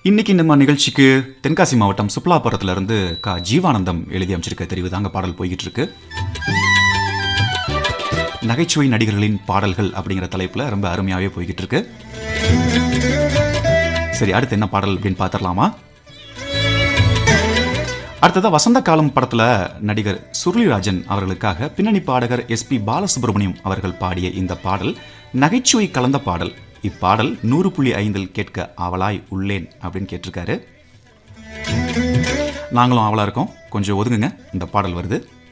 இன்னைக்கு நம்ம நிகழ்ச்சிக்கு தென்காசி மாவட்டம் சுப்லாபுரத்துல இருந்து க ஜீவானந்தம் எழுதி அமைச்சிருக்க தெரிவு தாங்க பாடல் போய்கிட்டு இருக்கு நகைச்சுவை நடிகர்களின் பாடல்கள் அப்படிங்கிற தலைப்புல ரொம்ப அருமையாவே போய்கிட்டு இருக்கு சரி அடுத்து என்ன பாடல் அப்படின்னு பார்த்துடலாமா அடுத்ததா வசந்த காலம் படத்துல நடிகர் சுருளிராஜன் அவர்களுக்காக பின்னணி பாடகர் எஸ்பி பாலசுப்ரமணியம் அவர்கள் பாடிய இந்த பாடல் நகைச்சுவை கலந்த பாடல் இப்பாடல் நூறு புள்ளி ஐந்தில் கேட்க ஆவலாய் உள்ளேன் அப்படின்னு கேட்டிருக்காரு நாங்களும் ஆவலா இருக்கோம் கொஞ்சம் ஒதுங்குங்க இந்த பாடல் வருது